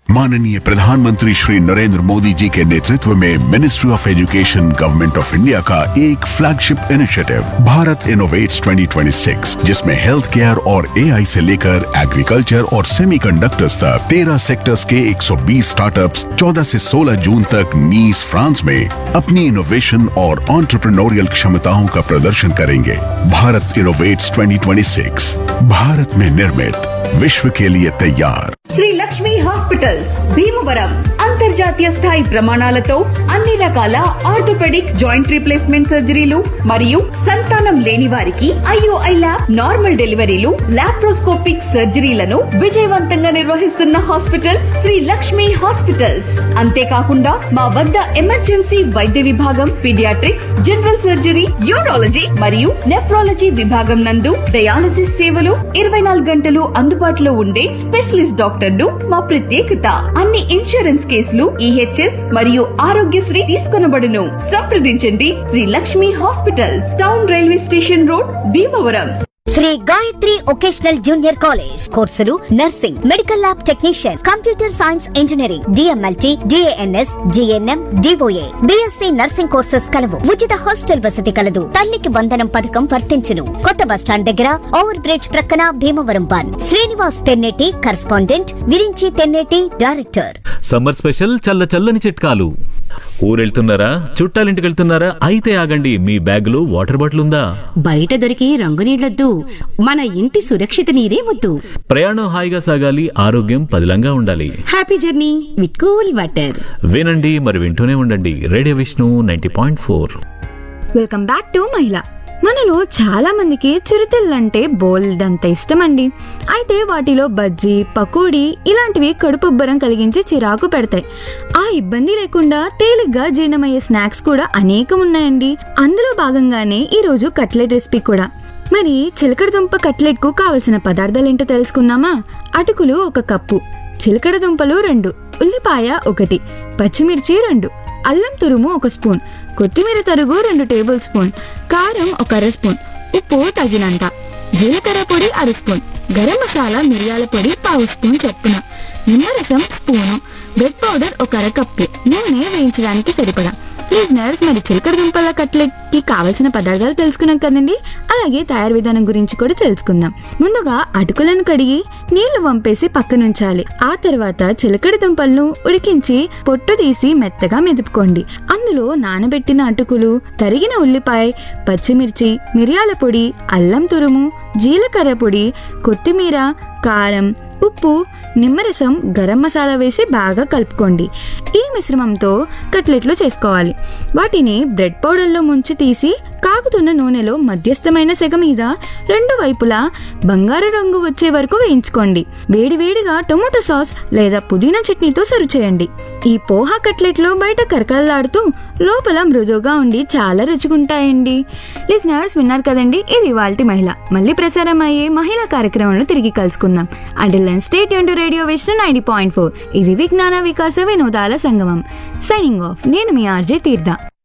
माननीय प्रधानमंत्री श्री नरेंद्र मोदी जी के नेतृत्व में ministry of education government of India का एक फ्लैगशिप इनिशिएटिव भारत इनोवेट्स 2026 जिसमें हेल्थ केयर और एआई से लेकर एग्रीकल्चर और सेमीकंडक्टर्स तक 13 सेक्टर्स के 120 स्टार्टअप्स 14 से 16 जून तक नीस फ्रांस में अपनी इनोवेशन और ऑन्टरप्रनोरियल क्षमताओं का प्रदर्शन करेंगे भारत इनोवेट्स 2026 भारत में निर्मित विश्व के लिए तैयार శ్రీ లక్ష్మి హాస్పిటల్స్ భీమవరం అంతర్జాతీయ స్థాయి ప్రమాణాలతో అన్ని రకాల ఆర్థోపెడిక్ జాయింట్ రీప్లేస్మెంట్ సర్జరీలు మరియు సంతానం లేని వారికి ఐఓఐ ల్యాబ్ నార్మల్ డెలివరీలు లాప్రోస్కోపిక్ సర్జరీలను విజయవంతంగా నిర్వహిస్తున్న హాస్పిటల్ శ్రీ లక్ష్మి హాస్పిటల్స్ అంతేకాకుండా మా వద్ద ఎమర్జెన్సీ వైద్య విభాగం పీడియాట్రిక్స్ జనరల్ సర్జరీ యూరాలజీ మరియు నెఫ్రాలజీ విభాగం నందు డయాలసిస్ సేవలు ఇరవై నాలుగు గంటలు అందుబాటులో ఉండే స్పెషలిస్ట్ డాక్టర్లు మా ప్రత్యేకత అన్ని ఇన్సూరెన్స్ కేసులు ఈహెచ్ఎస్ మరియు ఆరోగ్యశ్రీ తీసుకొనబడును సంప్రదించండి Shri Lakshmi hospitals town railway station road Bhimavaram Shri Gayatri vocational junior college కోర్సులు nursing medical lab technician computer science engineering DMLT DNS GNM DOA BSc nursing courses కలవు ఉచిత హాస్టల్ వసతి కలదు తల్లికి వందనం పథకం వర్తించును కొత్త బస్టాండ్ దగ్గర ఓవర్ బ్రిడ్జ్ ప్రక్కన Bhimavaram one Srinivas Tenneti correspondent Virinchi Tenneti director summer special చల్ల చల్లని చిట్కాలు ఊరెళ్తున్నారా చుట్టాలింటికి వెళ్తున్నారా అయితే ఆగండి మీ బ్యాగులో వాటర్ బాటిల్ ఉందా బయట దొరికే రంగు నీళ్లొద్దు మన ఇంటి సురక్షిత నీరే ముద్దు ప్రయాణం హాయిగా సాగాలి ఆరోగ్యం పదిలంగా ఉండాలి happy journey with cool water వినండి మరి వింటూనే ఉండండి radio Vishnu ninety point four welcome back to మహిళ మనలో చాలా మందికి చిరుతిళ్ళంటే బోల్డ్ అంత ఇష్టం అండి అయితే వాటిలో బజ్జీ పకోడీ ఇలాంటివి కడుపుబ్బరం కలిగించి చిరాకు పెడతాయి ఆ ఇబ్బంది లేకుండా తేలిగ్గా జీర్ణమయ్యే స్నాక్స్ కూడా అనేకం ఉన్నాయండి అందులో భాగంగానే ఈరోజు కట్లెట్ రెసిపీ కూడా మరి చిలకడ దుంప కట్లెట్ కు కావలసిన పదార్థాలు ఏంటో తెలుసుకుందామా అటుకులు ఒక కప్పు చిలకడ దుంపలు రెండు ఉల్లిపాయ ఒకటి పచ్చిమిర్చి రెండు అల్లం తురుము ఒక స్పూన్ కొత్తిమీర తరుగు రెండు టేబుల్ స్పూన్ కారం ఒక అర స్పూన్ ఉప్పు తగినంత జీలకర్ర పొడి అర స్పూన్ గరం మసాలా మిరియాల పొడి పావు స్పూన్ చొప్పున నిమ్మరసం స్పూను బ్రెడ్ పౌడర్ ఒక అర కప్పు నూనె వేయించడానికి సరిపడా లిజనర్స్ మరి చిలకడ దుంపల కట్లెట్ కి కావలసిన పదార్థాలు తెలుసుకున్నాం కదండి అలాగే తయారు విధానం గురించి కూడా తెలుసుకుందాం ముందుగా అటుకులను కడిగి నీళ్లు వంపేసి పక్కనుంచాలి ఆ తర్వాత చిలకడ దుంపలను ఉడికించి పొట్టు తీసి మెత్తగా మెదుపుకోండి అందులో నానబెట్టిన అటుకులు తరిగిన ఉల్లిపాయ పచ్చిమిర్చి మిరియాల పొడి అల్లం తురుము జీలకర్ర పొడి కొత్తిమీర కారం ఉప్పు నిమ్మరసం గరం మసాలా వేసి బాగా కలుపుకోండి ఈ మిశ్రమంతో కట్లెట్లు చేసుకోవాలి వాటిని బ్రెడ్ పౌడర్లో ముంచి తీసి కాగుతున్న నూనెలో మధ్యస్థమైన సెగ మీద రెండు వైపులా బంగారు రంగు వచ్చే వరకు వేయించుకోండి వేడివేడిగా టొమాటో సాస్ లేదా పుదీనా చట్నీతో సర్వ్ చేయండి ఈ పోహా కట్లెట్లు బయట కరకరలాడుతూ లోపల మృదువుగా ఉండి చాలా రుచిగుంటాయండి లిజనర్స్ విన్నారు కదండి ఇది వాల్టి మహిళ మళ్ళీ ప్రసారం అయ్యే మహిళా కార్యక్రమంలో తిరిగి కలుసుకుందాం అంటిల్ దెన్ స్టేట్ యూన్ radio Vishnu ninety point four ఇది విజ్ఞాన వికాస వినోదాల సంగమం సైనింగ్ ఆఫ్ నేను మీ ఆర్జే తీర్థ